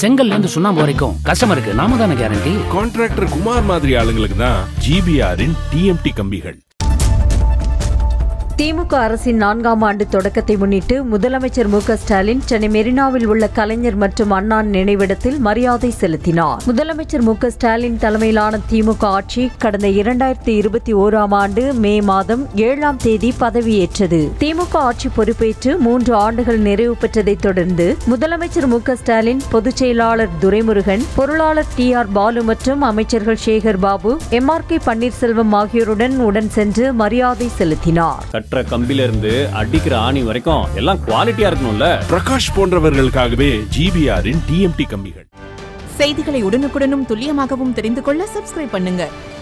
செங்கல்ல இருந்து சுண்ணாம்பு வரைக்கும் கஸ்டமருக்கு நாம தானே கேரண்டி கான்ட்ராக்டர் குமார் மாதிரி ஆளுங்களுக்கு தான் ஜிபிஆரின் டிஎம்டி கம்பிகள் திமுக அரசின் நான்காம் ஆண்டு தொடக்கத்தை முன்னிட்டு முதலமைச்சர் மு க ஸ்டாலின் சென்னை மெரினாவில் உள்ள கலைஞர் மற்றும் அண்ணா நினைவிடத்தில் மரியாதை செலுத்தினார் முதலமைச்சர் மு க ஸ்டாலின் தலைமையிலான திமுக ஆட்சி கடந்த இரண்டாயிரத்தி இருபத்தி ஓராம் ஆண்டு மே மாதம் ஏழாம் தேதி பதவியேற்றது திமுக ஆட்சி பொறுப்பேற்று மூன்று ஆண்டுகள் நிறைவு பெற்றதைத் தொடர்ந்து முதலமைச்சர் மு க ஸ்டாலின் பொதுச் செயலாளர் துரைமுருகன் பொருளாளர் டி ஆர் பாலு மற்றும் அமைச்சர்கள் Sekar Babu M R K Panneerselvam ஆகியோருடன் உடன் சென்று மரியாதை செலுத்தினார் கட்டுற கம்பில இருந்து அடிக்கிற ஆணி வரைக்கும் எல்லாம் குவாலிட்டியா இருக்கணும்ல பிரகாஷ் போன்றவர்களுக்காகவே ஜிபிஆரின் டிஎம்டி கம்பிகள் செய்திகளை உடனுக்குடனும் துல்லியமாகவும் தெரிந்து கொள்ள சப்ஸ்கிரைப் பண்ணுங்க